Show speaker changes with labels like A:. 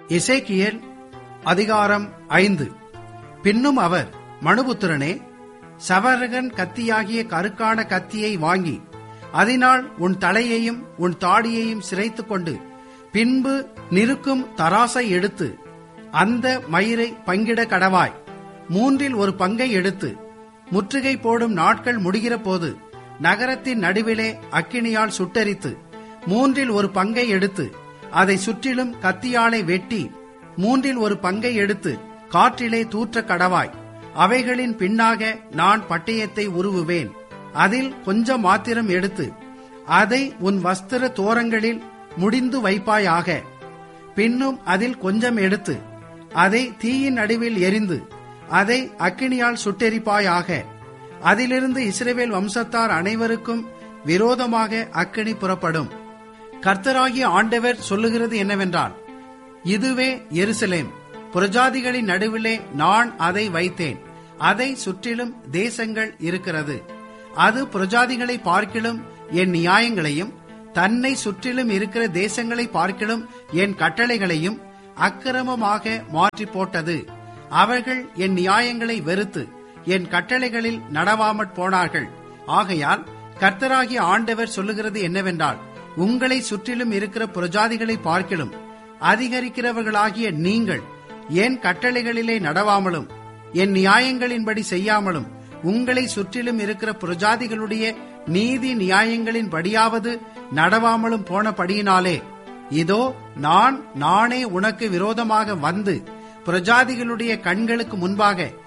A: எசேக்கியேல் அதிகாரம் ஐந்து பின்னும் அவர் மனுபுத்திரனே சவரகன் கத்தியாகிய கருக்கான கத்தியை வாங்கி அதனால் உன் தலையையும் உன் தாடியையும் சிரைத்துக் கொண்டு பின்பு நிற்கும் தராசை எடுத்து அந்த மயிரை பங்கிட கடவாய் மூன்றில் ஒரு பங்கை எடுத்து முற்றுகை போடும் நாட்கள் முடிகிற போது நகரத்தின் நடுவிலே அக்கினியால் சுட்டரித்து மூன்றில் ஒரு பங்கை எடுத்து அதை சுற்றிலும் கத்தியாலை வெட்டி மூன்றில் ஒரு பங்கை எடுத்து காற்றிலே தூற்ற கடவாய் அவைகளின் பின்னாக நான் பட்டயத்தை உருவுவேன் அதில் கொஞ்சம் மாத்திரம் எடுத்து அதை உன் வஸ்திர தோரங்களில் முடிந்து வைப்பாயாக பின்னும் அதில் கொஞ்சம் எடுத்து அதை தீயின் நடுவில் எரிந்து அதை அக்கினியால் சுட்டெரிப்பாயாக அதிலிருந்து இஸ்ரேவேல் வம்சத்தார் அனைவருக்கும் விரோதமாக அக்கினி புறப்படும் கர்த்தராகிய ஆண்டவர் சொல்லுகிறது என்னவென்றால் இதுவே எருசலேம் புரஜாதிகளின் நடுவிலே நான் அதை வைத்தேன் அதை சுற்றிலும் தேசங்கள் இருக்கிறது அது புரஜாதிகளை பார்க்கிலும் என் நியாயங்களையும் தன்னை சுற்றிலும் இருக்கிற தேசங்களை பார்க்கிலும் என் கட்டளைகளையும் அக்கிரமமாக மாற்றி போட்டது அவர்கள் என் நியாயங்களை வெறுத்து என் கட்டளைகளில் நடவாமற் போனார்கள் ஆகையால் கர்த்தராகிய ஆண்டவர் சொல்லுகிறது என்னவென்றால் உங்களை சுற்றிலும் இருக்கிற புரஜாதிகளை பார்க்கிலும் அதிகரிக்கிறவர்களாகிய நீங்கள் என் கட்டளைகளிலே நடவாமலும் என் நியாயங்களின்படி செய்யாமலும் உங்களை சுற்றிலும் இருக்கிற புரஜாதிகளுடைய நீதி நியாயங்களின்படியாவது நடவாமலும் போனபடியினாலே இதோ நான் நானே உனக்கு விரோதமாக வந்து பிரஜாதிகளுடைய கண்களுக்கு முன்பாக